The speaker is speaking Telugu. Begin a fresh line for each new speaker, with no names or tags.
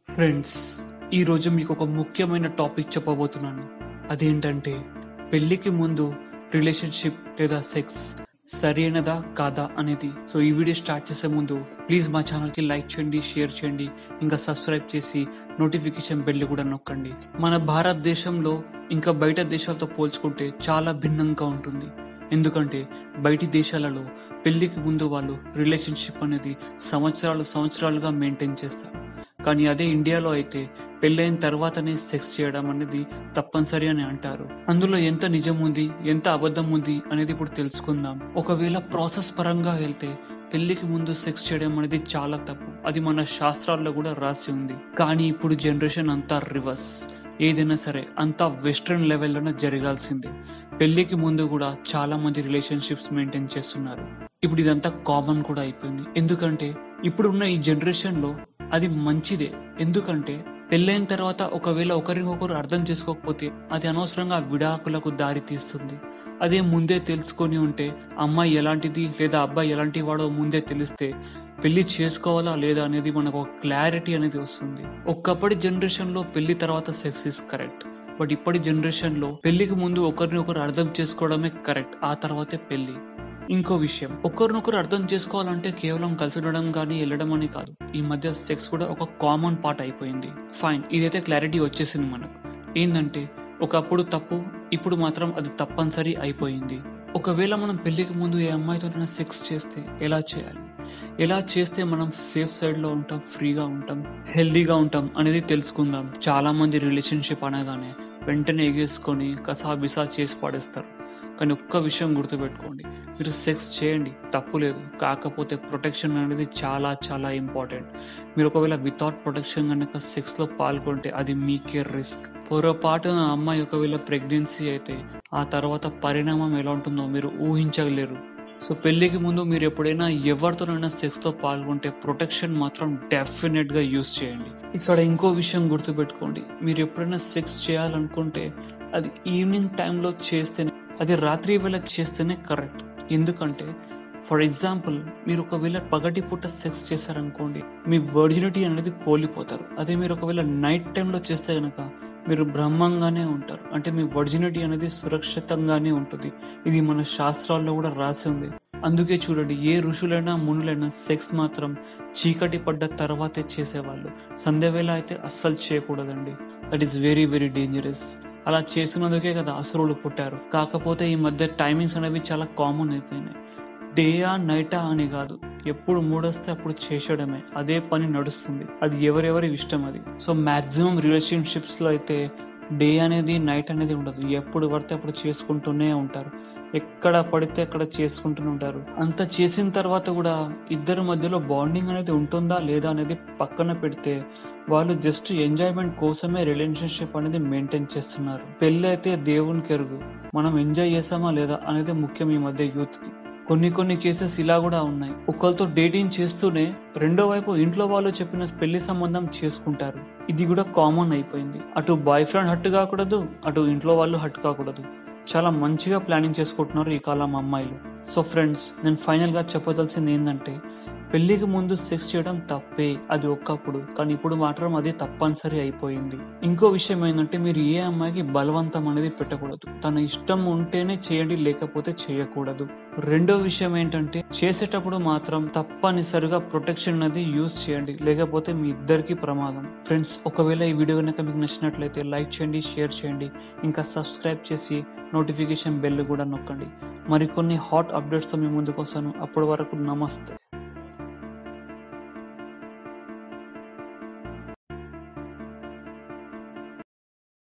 ఫ్రెండ్స్ ఈరోజు మీకు ఒక ముఖ్యమైన టాపిక్ చెప్పబోతున్నాను అదేంటంటే పెళ్లికి ముందు రిలేషన్షిప్ లేదా సెక్స్ సరైనదా కాదా అనేది సో ఈ వీడియో స్టార్ట్ చేసే ముందు ప్లీజ్ మా ఛానల్కి లైక్ చేయండి షేర్ చేయండి ఇంకా సబ్స్క్రైబ్ చేసి నోటిఫికేషన్ బెల్ కూడా నొక్కండి మన భారతదేశంలో ఇంకా బయట దేశాలతో పోల్చుకుంటే చాలా భిన్నంగా ఉంటుంది ఎందుకంటే బయటి దేశాలలో పెళ్లికి ముందు వాళ్ళు రిలేషన్షిప్ అనేది సంవత్సరాలు సంవత్సరాలుగా మెయింటైన్ చేస్తారు కానీ అదే ఇండియాలో అయితే పెళ్ళైన తర్వాతనే సెక్స్ చేయడం అనేది తప్పనిసరి అని అంటారు అందులో ఎంత నిజం ఉంది ఎంత అబద్ధం ఉంది అనేది ఇప్పుడు తెలుసుకుందాం ఒకవేళ ప్రాసెస్ పరంగా వెళ్తే పెళ్లికి ముందు సెక్స్ చేయడం అనేది చాలా తప్పు అది మన శాస్త్రాల్లో కూడా రాసి ఉంది కానీ ఇప్పుడు జనరేషన్ అంతా రివర్స్ ఏదైనా సరే అంతా వెస్ట్రన్ లెవెల్లోనే జరగాల్సిందే పెళ్లికి ముందు కూడా చాలా మంది రిలేషన్షిప్స్ మెయింటైన్ చేస్తున్నారు ఇప్పుడు ఇదంతా కామన్ కూడా అయిపోయింది ఎందుకంటే ఇప్పుడున్న ఈ జనరేషన్ లో అది మంచిదే ఎందుకంటే పెళ్ళైన తర్వాత ఒకవేళ ఒకరికొకరు అర్థం చేసుకోకపోతే అది అనవసరంగా విడాకులకు దారి తీస్తుంది అదే ముందే తెలుసుకొని ఉంటే అమ్మాయి ఎలాంటిది లేదా అబ్బాయి ఎలాంటి వాడో ముందే తెలిస్తే పెళ్లి చేసుకోవాలా లేదా అనేది మనకు ఒక క్లారిటీ అనేది వస్తుంది ఒకప్పటి జనరేషన్ లో పెళ్లి తర్వాత సెక్స్ ఇస్ కరెక్ట్ బట్ ఇప్పటి జనరేషన్ లో పెళ్లికి ముందు ఒకరిని ఒకరు అర్థం చేసుకోవడమే కరెక్ట్ ఆ తర్వాతే పెళ్లి ఇంకో విషయం ఒకరినొకరు అర్థం చేసుకోవాలంటే కేవలం కలిసి ఉండడం కానీ వెళ్ళడం అని కాదు ఈ మధ్య సెక్స్ కూడా ఒక కామన్ పార్ట్ అయిపోయింది ఫైన్ ఇదైతే క్లారిటీ వచ్చేసింది మనకు ఏంటంటే ఒకప్పుడు తప్పు ఇప్పుడు మాత్రం అది తప్పనిసరి అయిపోయింది ఒకవేళ మనం పెళ్లికి ముందు ఏ అమ్మాయితోనైనా సెక్స్ చేస్తే ఎలా చేయాలి ఎలా చేస్తే మనం సేఫ్ సైడ్ లో ఉంటాం ఫ్రీగా ఉంటాం హెల్దీగా ఉంటాం అనేది తెలుసుకుందాం చాలా మంది రిలేషన్షిప్ అనగానే వెంటనే ఎగేసుకొని కసాబిసా చేసి పడేస్తారు కానీ ఒక్క విషయం గుర్తుపెట్టుకోండి మీరు సెక్స్ చేయండి తప్పు లేదు కాకపోతే ప్రొటెక్షన్ అనేది చాలా చాలా ఇంపార్టెంట్ మీరు ఒకవేళ వితౌట్ ప్రొటెక్షన్ కనుక సెక్స్ లో పాల్గొంటే అది మీకే రిస్క్ పొరపాటున అమ్మాయి ఒకవేళ ప్రెగ్నెన్సీ అయితే ఆ తర్వాత పరిణామం ఎలా ఉంటుందో మీరు ఊహించలేరు సో పెళ్లికి ముందు మీరు ఎప్పుడైనా ఎవరితోనైనా సెక్స్ లో పాల్గొంటే ప్రొటెక్షన్ మాత్రం డెఫినెట్ గా యూస్ చేయండి ఇక్కడ ఇంకో విషయం గుర్తుపెట్టుకోండి మీరు ఎప్పుడైనా సెక్స్ చేయాలనుకుంటే అది ఈవినింగ్ టైంలో చేస్తేనే అది రాత్రి వేళ చేస్తేనే కరెక్ట్ ఎందుకంటే ఫర్ ఎగ్జాంపుల్ మీరు ఒకవేళ పగటి పూట సెక్స్ చేశారనుకోండి మీ వర్జినిటీ అనేది కోల్పోతారు అదే మీరు ఒకవేళ నైట్ టైంలో చేస్తే గనక మీరు బ్రహ్మంగానే ఉంటారు అంటే మీ వర్జినిటీ అనేది సురక్షితంగానే ఉంటుంది ఇది మన శాస్త్రాల్లో కూడా రాసి ఉంది అందుకే చూడండి ఏ ఋషులైనా మునులైనా సెక్స్ మాత్రం చీకటి పడ్డ తర్వాతే చేసేవాళ్ళు సంధ్యవేళ అయితే అస్సలు చేయకూడదండి that is very very dangerous అలా చేసినందుకే కదా అసురులు పుట్టారు కాకపోతే ఈ మధ్య టైమింగ్స్ అనేవి చాలా కామన్ అయిపోయినాయి డేయా నైటా అని కాదు ఎప్పుడు మూడొస్తే అప్పుడు చేసేయడమే అదే పని నడుస్తుంది అది ఎవరెవరి ఇష్టం అది సో మాక్సిమం రిలేషన్షిప్స్ లో అయితే డే అనేది నైట్ అనేది ఉండదు ఎప్పుడు పడితే అప్పుడు చేసుకుంటూనే ఉంటారు ఎక్కడ పడితే అక్కడ చేసుకుంటూనే ఉంటారు అంత చేసిన తర్వాత కూడా ఇద్దరి మధ్యలో బాండింగ్ అనేది ఉంటుందా లేదా అనేది పక్కన పెడితే వాళ్ళు జస్ట్ ఎంజాయ్మెంట్ కోసమే రిలేషన్షిప్ అనేది మెయింటైన్ చేస్తున్నారు పెళ్ళి అయితే దేవునికి ఎరుగు మనం ఎంజాయ్ చేసామా లేదా అనేది ముఖ్యం ఈ మధ్య యూత్ కి కొన్ని కొన్ని కేసెస్ ఇలా కూడా ఉన్నాయి ఒకరితో డేటింగ్ చేస్తూనే రెండో వైపు ఇంట్లో వాళ్ళు చెప్పిన పెళ్లి సంబంధం చేసుకుంటారు ఇది కూడా కామన్ అయిపోయింది అటు బాయ్ ఫ్రెండ్ హట్ కాకూడదు అటు ఇంట్లో వాళ్ళు హట్ కాకూడదు చాలా మంచిగా ప్లానింగ్ చేసుకుంటున్నారు ఈ కాలం అమ్మాయిలు సో ఫ్రెండ్స్ నేను ఫైనల్ గా చెప్పదలసింది ఏంటంటే పెళ్లికి ముందు సెక్స్ చేయడం తప్పే అది ఒక్కప్పుడు కానీ ఇప్పుడు మాత్రం అది తప్పనిసరి అయిపోయింది ఇంకో విషయం ఏంటంటే మీరు ఏ అమ్మాయికి బలవంతం అనేది పెట్టకూడదు తన ఇష్టం ఉంటేనే చేయండి లేకపోతే చేయకూడదు రెండో విషయం ఏంటంటే చేసేటప్పుడు మాత్రం తప్పనిసరిగా ప్రొటెక్షన్ అనేది యూజ్ చేయండి లేకపోతే మీ ఇద్దరికి ప్రమాదం ఫ్రెండ్స్ ఒకవేళ ఈ వీడియో కనుక మీకు నచ్చినట్లయితే లైక్ చేయండి షేర్ చేయండి ఇంకా సబ్స్క్రైబ్ చేసి నోటిఫికేషన్ బెల్ కూడా నొక్కండి మరికొన్ని హాట్ అప్డేట్స్తో మీ ముందుకు వస్తాను అప్పటి వరకు నమస్తే